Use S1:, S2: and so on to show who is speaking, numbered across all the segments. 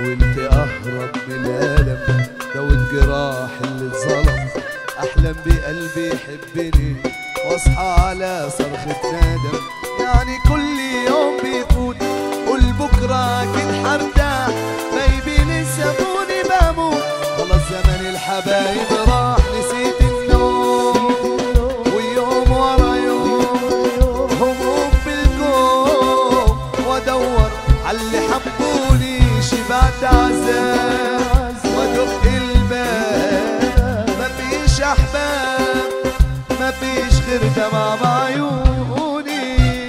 S1: حاولت اهرب من الالم دوت جراح اللي اتظلم احلم بقلبي يحبني واصحى على صرخة ندم يعني كل يوم بيفوت قول بكرة اكيد هرتاح بايبين سابوني بموت خلاص زمن الحبايب راح نسيت النوم ويوم ورا يوم هموم بالكون وادور عاللي حبوني شبعت عذاب وادق الباب مفيش احباب مفيش غير دمع بعيوني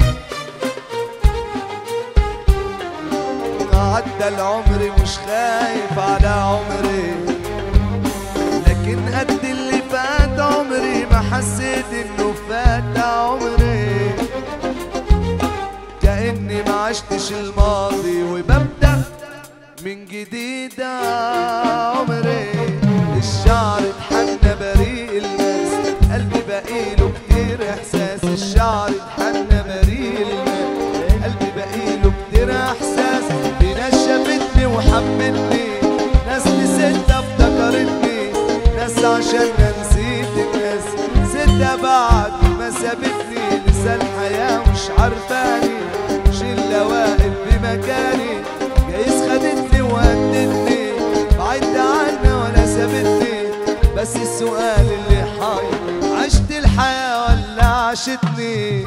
S1: عدى العمر مش خايف على عمري لكن قد اللي فات عمري ما حسيت انه فات عمري كأني ما عشتش الماضي وببدأ من جديد عمري الشعر اتحنى بريء الماس قلبي بقيله كتير احساس الشعر اتحنى بريء الماس قلبي بقيله كتير احساس في ناس شافتني وحبتني ناس نسيتها افتكرتني ناس عشان نسيت الناس ستة بعد ما سابتني لسه الحياة مش عارفاني شلة واقف بمكاني جايز خدتني وهدتني بعدت عنها ولا سابتني بس السؤال اللي حاير عشت الحياة ولا عاشتني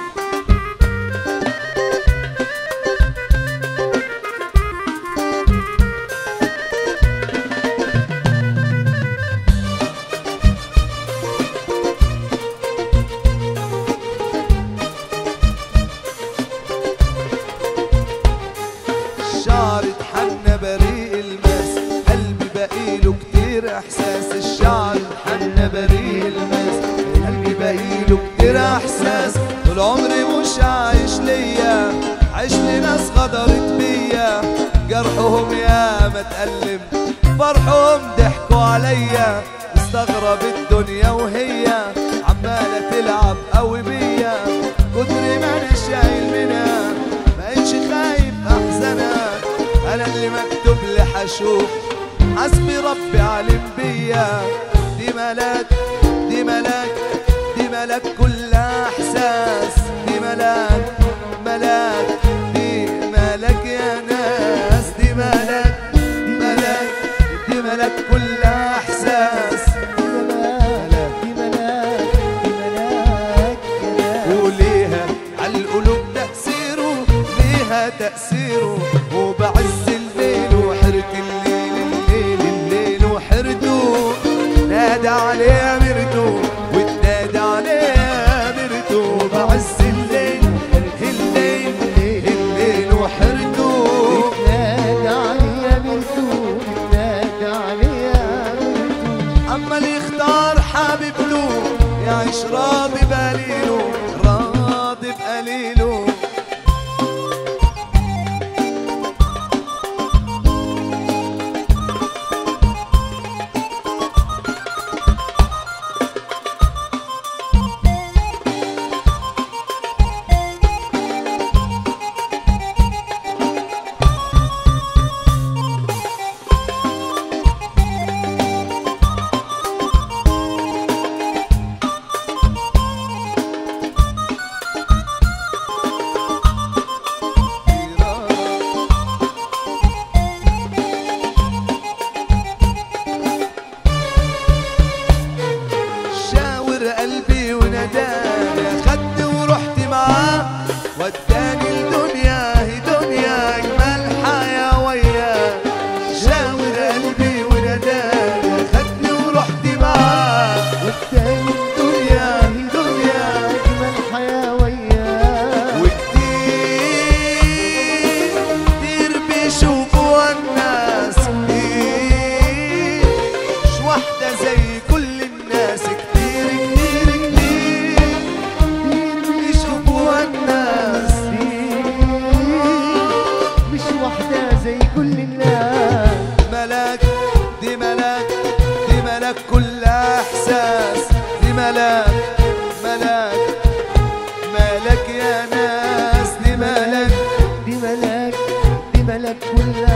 S1: الشعر اتحنى بريء الماس قلبي بقيله كتير احساس الشعر اتحنى بريء الماس قلبي بقيله كتير احساس طول عمري مش عايش ليا عايش لناس غدرت بيا جرحهم يا ما اتألم فرحهم ضحكوا عليا مستغرب الدنيا وهي عمالة تلعب قوي بيا كتر ما انا شايل منها بقيتش خايف احزنها انا اللي مكتوب لي حشوف حسبي ربي علم بيا دي ملاك دي ملاك دي ملاك كلها احساس دي ملاك ملاك دي ملاك يا ناس دي ملاك دي ملاك دي ملاك كلها احساس
S2: دي ملاك دي ملاك
S1: وليها على القلوب تأثيره ليها تأثيره وبعز الليل وحرة الليل الليل الليل وحرته نادى عليه أميرته وتنادى عليه أميرته بعز الليل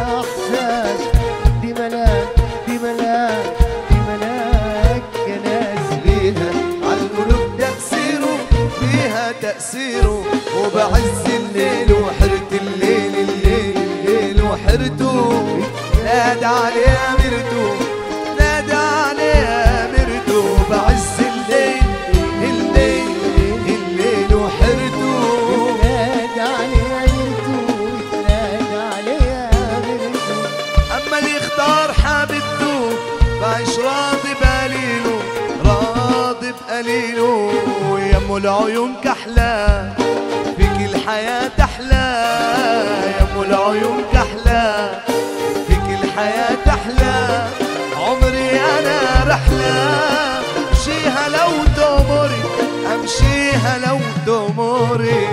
S2: احساس دي ملاك دي ملاك دي ملاك يا ناس
S1: ليها عالقلوب تأثيره فيها تأثيره وبعز الليل وحرة الليل الليل الليل وحرته نادى عليها مرته نادى عليها مرته بعز الليل الليل الليل وحرته
S2: نادى عليها مرتو نادى عليها مرتو
S1: اما اللي اختار حبيبته بعيش راضي بقليله راضي بقليله يا ام العيون كحلى فيك الحياة تحلى يا ام العيون كحلى فيك الحياة تحلى عمري انا رحلة امشيها لو تمري امشيها لو تمري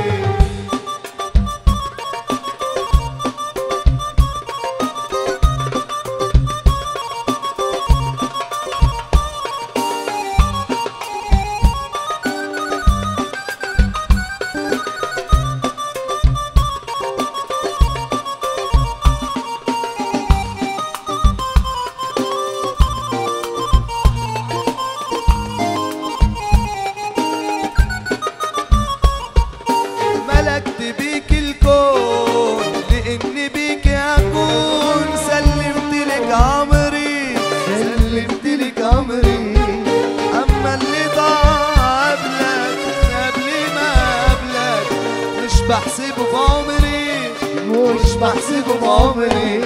S1: ملكت بيك الكون لاني بيك اكون سلمت لك عمري سلمت لك عمري اما اللي ضاع قبلك قبل ما قبلك مش بحسبه في عمري مش بحسبه في عمري